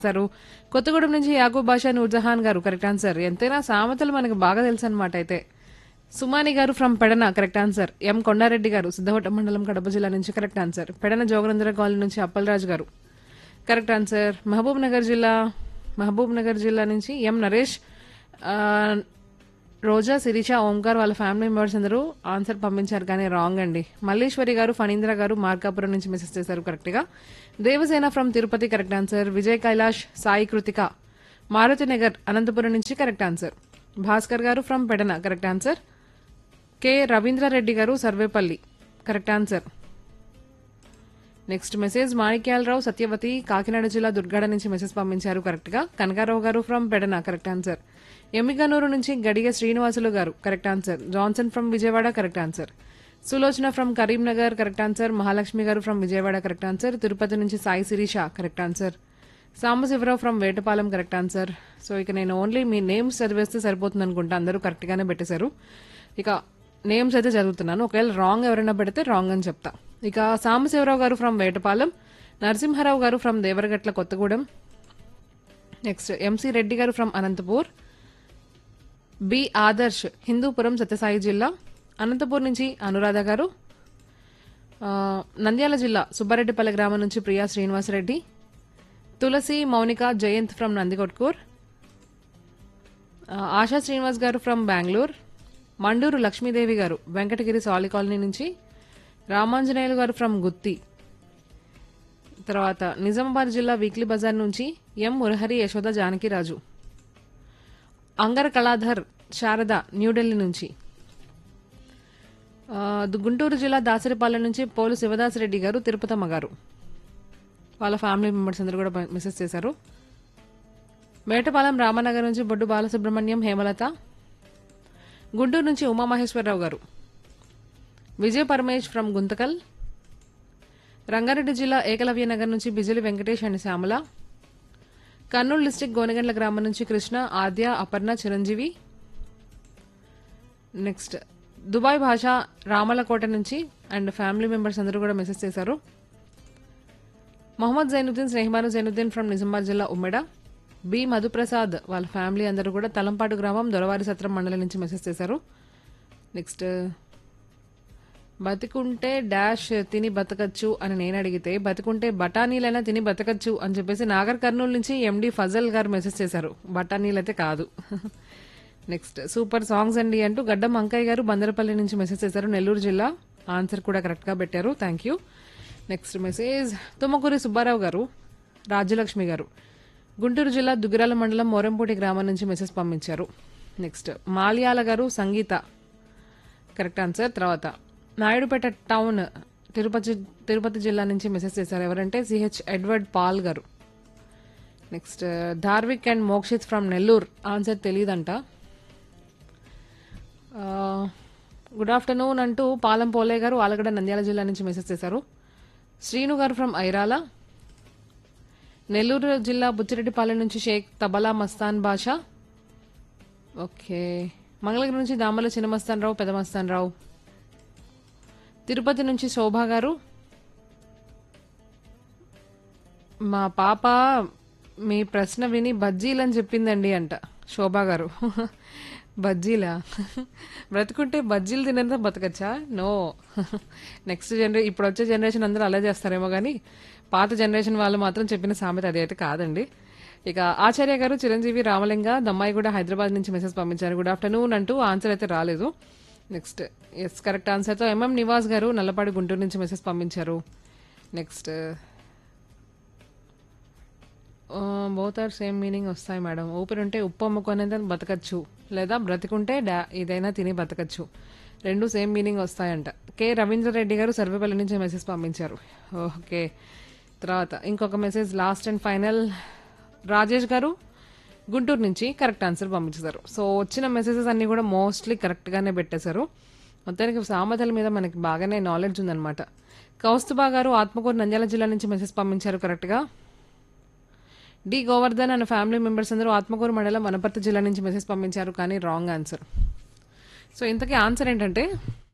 చేస్తారు కొత్తగూడెం నుంచి యాకూబ్ బాషా నూర్జహాన్ గారు కరెక్ట్ ఆన్సర్ ఎంతైనా సామెతలు మనకి బాగా తెలుసు అనమాట అయితే Sumani garu from Pedana correct answer M Kondareddy garu Siddhavata మండలం కడప జిల్లా నుంచి correct answer Pedana Joganandra colony నుంచి అప్పలరాజు గారు కరెక్ట్ ఆన్సర్ మహబూబ్ నగర్ జిల్లా మహబూబ్ నగర్ జిల్లా నుంచి ఎం నరేష్ ఆ, రోజా శిరీష ఓంకార్ వాళ్ళ ఫ్యామిలీ మెంబర్స్ అందరూ ఆన్సర్ పంపించారు కానీ రాంగ్ అండి మల్లేశ్వరి గారు ఫణీంద్ర గారు మార్కాపురం నుంచి మెసేజ్ చేశారు కరెక్ట్గా Devasena from Tirupati correct answer Vijay Kailash Sai Krithika Maruthi Nagar Anantapuram నుంచి correct answer Bhaskar garu from Pedana correct answer K Ravindrareddy garu Sarvepalli correct answer next message Manikyalarao Satyavathi Kakinada జిల్లా దుర్గాడ నుంచి మెసేజ్ పంపించారు కరెక్ట్ గా Kanakarao garu from Pedana correct answer Emmiganuru నుంచి Gadiga Srinivasulu garu correct answer Johnson from Vijayawada correct answer Sulochana from Karimnagar correct answer Mahalakshmi garu from Vijayawada correct answer Tirupati నుంచి Sai Sirisha correct answer Sambasivarao from Vetapalem correct answer so ఇక నేను only మీ names చదివేస్తే సరిపోతుంది అనుకుంటా అందరూ కరెక్ట్ గానే పెట్టేశారు ఇక నేమ్స్ అయితే చదువుతున్నాను ఒకవేళ రాంగ్ ఎవరైనా పెడితే రాంగ్ అని చెప్తా ఇక సాంబశివరావు గారు from Vetapalem Narasimharao garu from Devaragatla Kothagudem next M C Reddy garu from Anantapur B Adarsh Hindupuram Sathyasai జిల్లా అనంతపూర్ నుంచి అనురాధ గారు ఆ, నంద్యాల జిల్లా సుబ్బారెడ్డిపల్లి గ్రామం నుంచి ప్రియా శ్రీనివాసరెడ్డి తులసి మౌనిక జయంత్ ఫ్రమ్ నందికొట్కూర్ ఆ, ఆశా శ్రీనివాస్ గారు ఫ్రమ్ బెంగళూరు మండూరు లక్ష్మీదేవి గారు వెంకటగిరి సాలి కాలనీ నుంచి రామాంజనేయులు గారు ఫ్రమ్ గుత్తి తర్వాత నిజామాబాద్ జిల్లా వీక్లీ బజార్ నుంచి ఎం మురహరి యశోద జానకిరాజు అంగర కళాధర్ శారద న్యూఢిల్లీ నుంచి ఆ, దు- గుంటూరు జిల్లా దాసరిపాలెం నుంచి పోలు శివదాసరెడ్డి గారు తిరుపతమ్మ గారు వాళ్ళ ఫ్యామిలీ మెంబర్స్ అందరూ కూడా మెసేజ్ చేశారు మేటపాలెం రామనగర్ నుంచి బొడ్డు బాలసుబ్రహ్మణ్యం హేమలత గుంటూరు నుంచి ఉమామహేశ్వరరావు గారు విజయ పరమేష్ ఫ్రమ్ గుంతకల్ రంగారెడ్డి జిల్లా ఏకలవ్య నగర్ నుంచి బిజిలి వెంకటేష్ అండ్ శ్యామల కర్నూలు డిస్టిక్ గోనెగండ్ల గ్రామం నుంచి కృష్ణ ఆద్య అపర్ణ చిరంజీవి నెక్స్ట్ దుబాయ్ భాష రామలకోట నుంచి అండ్ ఫ్యామిలీ మెంబర్స్ అందరూ కూడా మెసేజ్ చేశారు మొహమ్మద్ జైనుద్దీన్ స్నేహమాను జైనుద్దీన్ ఫ్రమ్ నిజామాబాద్ జిల్లా ఉమ్మెడ బి మధుప్రసాద్ వాళ్ళ ఫ్యామిలీ అందరూ కూడా తలంపాటు గ్రామం దొరవారి సత్రం మండలం నుంచి మెసేజ్ చేశారు నెక్స్ట్ బతికుంటే డాష్ తిని బతకచ్చు అని నేను అడిగితే బతికుంటే బఠానీలైనా తిని బతకచ్చు అని చెప్పేసి నాగర్ కర్నూలు నుంచి ఎండి ఫజల్ గారు మెసేజ్ చేశారు బఠానీలు అయితే కాదు నెక్స్ట్ సూపర్ సాంగ్స్ అండి అంటూ గడ్డం అంకయ్య గారు బందరపల్లి నుంచి మెసేజ్ చేశారు నెల్లూరు జిల్లా ఆన్సర్ కూడా కరెక్ట్ గా పెట్టారు thank you next message Tummakuri Subbarao garu Rajyalakshmi గారు గుంటూరు జిల్లా దుగ్గిరాల మండలం మోరంపూటి గ్రామం నుంచి మెసేజ్ పంపించారు నెక్స్ట్ మాల్యాల గారు సంగీత కరెక్ట్ ఆన్సర్ తర్వాత నాయుడుపేట టౌన్ తిరుపతి తిరుపతి జిల్లా నుంచి మెసేజ్ చేశారు ఎవరంటే C H Edward Paul garu next Dharvik and Mokshith from Nellore answer తెలియదంట గుడ్ ఆఫ్టర్నూన్ అంటూ పాలం పోలే గారు ఆలగడ నంద్యాల జిల్లా నుంచి మెసేజ్ చేశారు శ్రీను గారు ఫ్రమ్ ఐరాల నెల్లూరు జిల్లా బుచ్చిరెడ్డిపాలెం నుంచి షేక్ తబలా మస్తాన్ బాషా ఓకే మంగళగిరి నుంచి దామల చిన్నమస్తాన్ రావు పెదమస్తాన్ రావు తిరుపతి నుంచి శోభా గారు మా పాప మీ ప్రశ్న విని బజ్జీలని చెప్పిందండి అంట శోభా గారు బజ్జీలా బ్రతుకుంటే బజ్జీలు తినేంత బతకచ్చా నో నెక్స్ట్ జనరే ఇప్పుడు వచ్చే జనరేషన్ అందరూ అలా చేస్తారేమో కానీ పాత జనరేషన్ వాళ్ళు మాత్రం చెప్పిన సామెత అది అయితే కాదండి ఇక ఆచార్య గారు చిరంజీవి రామలింగ దమ్మాయి కూడా హైదరాబాద్ నుంచి మెసేజ్ పంపించారు గుడ్ ఆఫ్టర్నూన్ అంటూ ఆన్సర్ అయితే రాలేదు నెక్స్ట్ ఎస్ కరెక్ట్ ఆన్సర్తో ఎంఎం నివాస్ గారు నల్లపాడు గుంటూరు నుంచి మెసేజ్ పంపించారు next both are same meaning వస్తాయి మేడం ఊపిరి ఉంటే ఉప్పు అమ్ముకునేది బతకచ్చు లేదా బ్రతికుంటే డా ఏదైనా తిని బతకచ్చు రెండు సేమ్ మీనింగ్ వస్తాయంట కె రవీంద్ర రెడ్డి గారు సర్వేపల్లి నుంచి మెసేజ్ పంపించారు ఓకే తర్వాత ఇంకొక message last and final Rajesh garu Guntur నుంచి కరెక్ట్ ఆన్సర్ పంపించారు సో వచ్చిన మెసేజెస్ అన్ని కూడా మోస్ట్లీ కరెక్ట్గానే పెట్టేశారు మొత్తానికి సామెతల మీద మనకి బాగానే నాలెడ్జ్ ఉందన్నమాట కౌస్తుబా గారు ఆత్మకూరు నంద్యాల జిల్లా నుంచి మెసేజ్ పంపించారు కరెక్ట్గా డి గోవర్ధన్ అనే ఫ్యామిలీ మెంబర్స్ అందరూ ఆత్మకూరు మండలం వనపర్తి జిల్లా నుంచి మెసేజ్ పంపించారు కానీ రాంగ్ ఆన్సర్ సో ఇంతకీ ఆన్సర్ ఏంటంటే